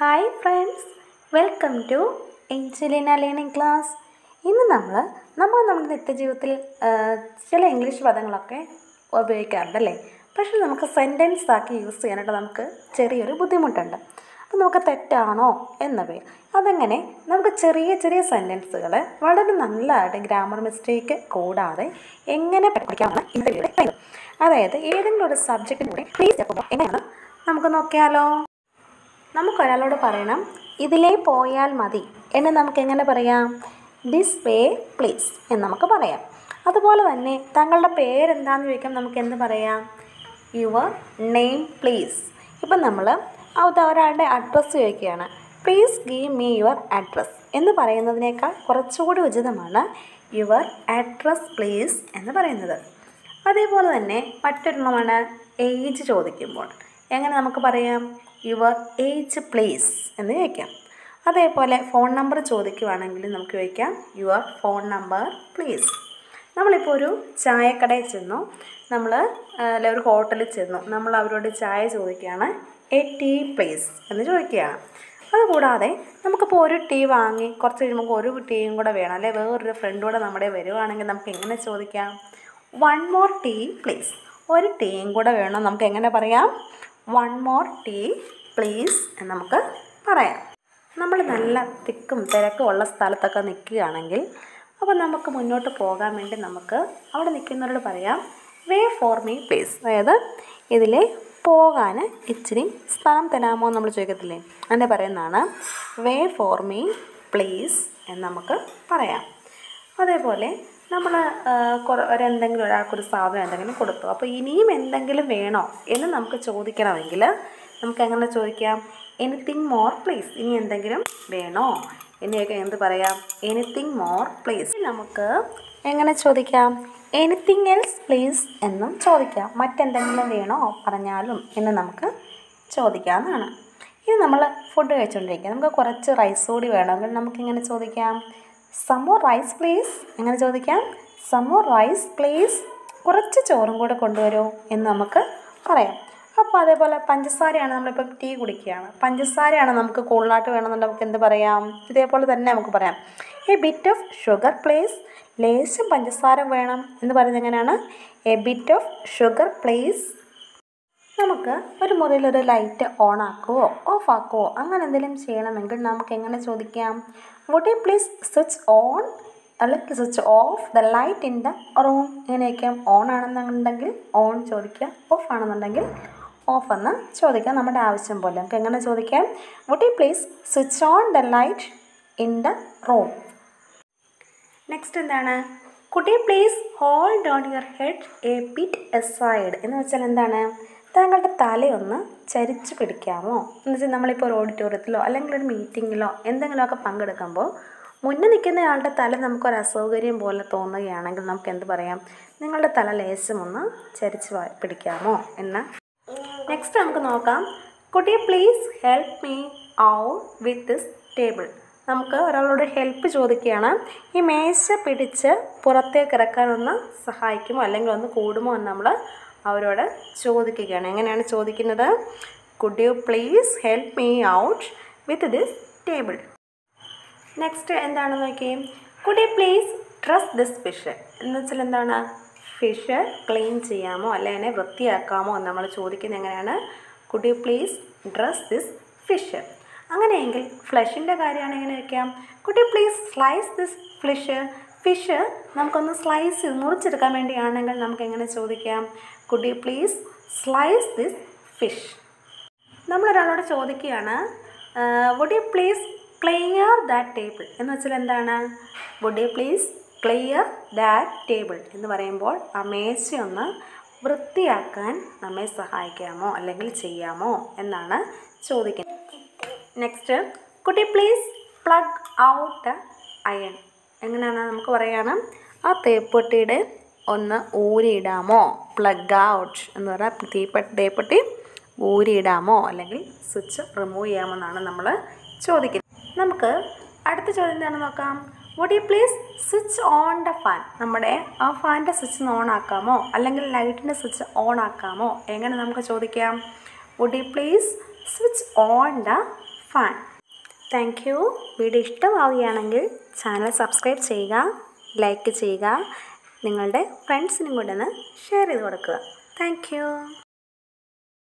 hi friends welcome to Angelina learning class ഇന്ന് നമ്മൾ നമ്മൾ നമ്മുടെ നിത്യജീവിതത്തിൽ ആ, ചില ഇംഗ്ലീഷ് പദങ്ങളൊക്കെ ഉപയോഗിക്കാറുണ്ടല്ലേ പക്ഷെ നമുക്ക് സെൻറ്റൻസ് ആക്കി യൂസ് ചെയ്യാനായിട്ട് നമുക്ക് ചെറിയൊരു ബുദ്ധിമുട്ടുണ്ട് അപ്പോൾ നമുക്ക് തെറ്റാണോ എന്ന പേര് അതെങ്ങനെ നമുക്ക് ചെറിയ ചെറിയ സെൻറ്റൻസുകൾ വളരെ നല്ലതായിട്ട് ഗ്രാമർ മിസ്റ്റേക്ക് കൂടാതെ എങ്ങനെ പഠിക്കാമെന്ന് ഇന്നത്തെ വീഡിയോ പറയുന്നത് അതായത് ഏതെങ്കിലും ഒരു സബ്ജക്റ്റിലൂടെ പ്ലീസ് ചെറുപ്പം എങ്ങനെയാണ് നമുക്ക് നോക്കിയാലോ നമുക്കൊരാളോട് പറയണം ഇതിലേ പോയാൽ മതി എന്ന് നമുക്ക് എങ്ങനെ പറയാം ദിസ് വേ പ്ലീസ് എന്ന് നമുക്ക് പറയാം അതുപോലെ തന്നെ താങ്കളുടെ പേരെന്താണെന്ന് ചോദിക്കാൻ നമുക്ക് എന്ത് പറയാം യുവർ നെയിം പ്ലീസ് ഇപ്പം നമ്മൾ അത് ഒരാളുടെ അഡ്രസ്സ് ചോദിക്കുകയാണ് please give me your address എന്ന് പറയുന്നതിനേക്കാൾ കുറച്ചുകൂടി ഉചിതമാണ് യുവർ അഡ്രസ് പ്ലീസ് എന്ന് പറയുന്നത് അതേപോലെ തന്നെ മറ്റൊരെണ്ണമാണ് ഏജ് ചോദിക്കുമ്പോൾ എങ്ങനെ നമുക്ക് പറയാം യുവർ ഏജ് പ്ലീസ് എന്ന് ചോദിക്കാം അതേപോലെ ഫോൺ നമ്പർ ചോദിക്കുവാണെങ്കിൽ നമുക്ക് ചോദിക്കാം യുവർ ഫോൺ നമ്പർ പ്ലീസ് നമ്മളിപ്പോൾ ഒരു ചായക്കടയിൽ ചെന്നു നമ്മൾ അല്ല ഒരു ഹോട്ടലിൽ ചെന്നു നമ്മൾ അവരോട് ചായ ചോദിക്കുകയാണ് എ ടീ പ്ലീസ് എന്ന് ചോദിക്കുകയാണ് അതുകൂടാതെ നമുക്കിപ്പോൾ ഒരു ടീ വാങ്ങി കുറച്ച് കഴിയുമ്പോൾ ഒരു ടീയും കൂടെ വേണം അല്ലെ വേറൊരു ഫ്രണ്ട് കൂടെ നമ്മുടെ വരുവാണെങ്കിൽ നമുക്ക് എങ്ങനെ ചോദിക്കാം വൺ മോർ ടീ പ്ലീസ് ഒരു ടീയും കൂടെ വേണം നമുക്ക് എങ്ങനെ പറയാം വൺ മോർ ടീ പ്ലീസ് എന്ന് നമുക്ക് പറയാം നമ്മൾ നല്ല തിക്കും തിരക്കും ഉള്ള സ്ഥലത്തൊക്കെ നിൽക്കുകയാണെങ്കിൽ അപ്പോൾ നമുക്ക് മുന്നോട്ട് പോകാൻ വേണ്ടി നമുക്ക് അവിടെ നിൽക്കുന്നവരോട് പറയാം വേ ഫോർ മീ പ്ലീസ് അതായത് ഇതിൽ പോകാൻ ഇച്ചിരി സ്ഥലം തരാമോ എന്ന് നമ്മൾ ചോദിക്കത്തില്ലേ അങ്ങനെ പറയുന്നതാണ് വേ ഫോർ മീ പ്ലീസ് എന്ന് നമുക്ക് പറയാം അതേപോലെ നമ്മൾ ഒരു എന്തെങ്കിലും ഒരാൾക്കൊരു സാധനം എന്തെങ്കിലും കൊടുത്തു അപ്പോൾ ഇനിയും എന്തെങ്കിലും വേണോ എന്ന് നമുക്ക് ചോദിക്കണമെങ്കിൽ നമുക്ക് എങ്ങനെ ചോദിക്കാം എനിത്തിങ് മോർ പ്ലീസ് ഇനി എന്തെങ്കിലും വേണോ ഇനിയൊക്കെ എന്ത് പറയാം എനിത്തിങ് മോർ പ്ലീസ് നമുക്ക് എങ്ങനെ ചോദിക്കാം എനിത്തിങ് എൽസ് പ്ലീസ് എന്നും ചോദിക്കാം മറ്റെന്തെങ്കിലും വേണോ പറഞ്ഞാലും എന്ന് നമുക്ക് ചോദിക്കാവുന്നതാണ് ഇത് നമ്മൾ ഫുഡ് കഴിച്ചുകൊണ്ടിരിക്കുക നമുക്ക് കുറച്ച് റൈസ് കൂടി വേണമെങ്കിൽ നമുക്കിങ്ങനെ ചോദിക്കാം സമോ റൈസ് പ്ലീസ് എങ്ങനെ ചോദിക്കാം സമോ റൈസ് പ്ലീസ് കുറച്ച് ചോറും കൂടെ കൊണ്ടുവരൂ എന്ന് നമുക്ക് പറയാം അപ്പോൾ അതേപോലെ പഞ്ചസാരയാണ് നമ്മളിപ്പം ടീ കുടിക്കുകയാണ് പഞ്ചസാരയാണ് നമുക്ക് കൂടുതലായിട്ട് വേണമെന്നുണ്ടെങ്കിൽ നമുക്ക് എന്ത് പറയാം ഇതേപോലെ തന്നെ നമുക്ക് പറയാം a bit of sugar please ലേശം പഞ്ചസാര വേണം എന്ന് പറയുന്നത് എങ്ങനെയാണ് a bit of sugar please നമുക്ക് ഒരു മുറിയിൽ ഒരു ലൈറ്റ് ഓൺ ആക്കുവോ ഓഫ് ആക്കുവോ അങ്ങനെ എന്തെങ്കിലും ചെയ്യണമെങ്കിൽ നമുക്ക് എങ്ങനെ ചോദിക്കാം would you please switch on അല്ലെങ്കിൽ switch off the light in the room ഇങ്ങനെയൊക്കെ ഓൺ ആണെന്നുണ്ടെങ്കിൽ ഓൺ ചോദിക്കുക ഓഫ് ആണെന്നുണ്ടെങ്കിൽ ഓഫ് എന്ന് ചോദിക്കാം നമ്മുടെ ആവശ്യം പോലെ നമുക്ക് എങ്ങനെ ചോദിക്കാം would you please switch on the light in the room next എന്താണ് കുട്ടി please hold on your head a bit aside എന്ന് വെച്ചാൽ എന്താണ് താങ്കളുടെ തലയൊന്ന് ചരിച്ച് പിടിക്കാമോ എന്ന് വെച്ചാൽ നമ്മളിപ്പോൾ ഒരു ഓഡിറ്റോറിയത്തിലോ അല്ലെങ്കിൽ ഒരു മീറ്റിങ്ങിലോ എന്തെങ്കിലുമൊക്കെ പങ്കെടുക്കുമ്പോൾ മുന്നിൽ നിൽക്കുന്നയാളുടെ തല നമുക്കൊരു അസൗകര്യം പോലെ തോന്നുകയാണെങ്കിൽ നമുക്ക് എന്ത് പറയാം നിങ്ങളുടെ തല ലേശം ഒന്ന് ചരിച്ച് വ- പിടിക്കാമോ എന്ന് നെക്സ്റ്റ് നമുക്ക് നോക്കാം കുട്ടി please help me out with this table നമുക്ക് ഒരാളോട് ഹെൽപ്പ് ചോദിക്കുകയാണ് ഈ മേശ പിടിച്ച് പുറത്തേക്ക് ഇറക്കാനൊന്ന് സഹായിക്കുമോ അല്ലെങ്കിൽ ഒന്ന് കൂടുമോ എന്ന് നമ്മൾ അവരോട് ചോദിക്കുകയാണ് എങ്ങനെയാണ് ചോദിക്കുന്നത് could you please help me out with this table next എന്താണെന്ന് നോക്കിയേ could you please dress this fish എന്ന് വെച്ചാൽ എന്താണ് ഫിഷ് ക്ലീൻ ചെയ്യാമോ അല്ലെ അതിനെ വൃത്തിയാക്കാമോ എന്ന് നമ്മൾ ചോദിക്കുന്നത് എങ്ങനെയാണ് could you please dress this fish അങ്ങനെയെങ്കിൽ ഫ്ലഷിൻ്റെ കാര്യമാണ് എങ്ങനെ വയ്ക്കാം could you please slice this fish fish നമുക്കൊന്ന് സ്ലൈസ് ചെയ്ത് മുറിച്ചെടുക്കാൻ വേണ്ടിയാണെങ്കിൽ നമുക്ക് എങ്ങനെ ചോദിക്കാം could you please slice this fish നമ്മളൊരാളോട് ചോദിക്കുകയാണ് would you please clear that table എന്ന് വെച്ചാൽ എന്താണ് would you please clear that table എന്ന് പറയുമ്പോൾ ആ മേശയൊന്ന് വൃത്തിയാക്കാൻ നമ്മെ സഹായിക്കാമോ അല്ലെങ്കിൽ ചെയ്യാമോ എന്നാണ് ചോദിക്കുന്നത് നെക്സ്റ്റ് കുട്ടി പ്ലീസ് പ്ലഗ് ഔട്ട് അയൺ എങ്ങനെയാണ് നമുക്ക് പറയാണ് ആ തേപ്പൊട്ടിയുടെ ഒന്ന് ഊരിയിടാമോ പ്ലഗ് ഔട്ട് എന്ന് പറഞ്ഞാൽ തീപ്പെട്ടി തേപ്പൊട്ടി ഊരിയിടാമോ അല്ലെങ്കിൽ സ്വിച്ച് റിമൂവ് ചെയ്യാമോ എന്നാണ് നമ്മൾ ചോദിക്കുന്നത് നമുക്ക് അടുത്ത ചോദ്യം എന്താണെന്ന് നോക്കാം would you please switch on the fan നമ്മുടെ ആ ഫാനിൻ്റെ സ്വിച്ച് ഓൺ ആക്കാമോ അല്ലെങ്കിൽ ലൈറ്റിൻ്റെ സ്വിച്ച് ഓൺ ആക്കാമോ എങ്ങനെ നമുക്ക് ചോദിക്കാം would you please switch on the fun thank you video ഇഷ്ടമാവുകയാണെങ്കിൽ ചാനൽ സബ്സ്ക്രൈബ് ചെയ്യുക ലൈക്ക് ചെയ്യുക നിങ്ങളുടെ ഫ്രണ്ട്സിനും കൂടെ ഒന്ന് ഷെയർ ചെയ്ത് കൊടുക്കുക താങ്ക് യു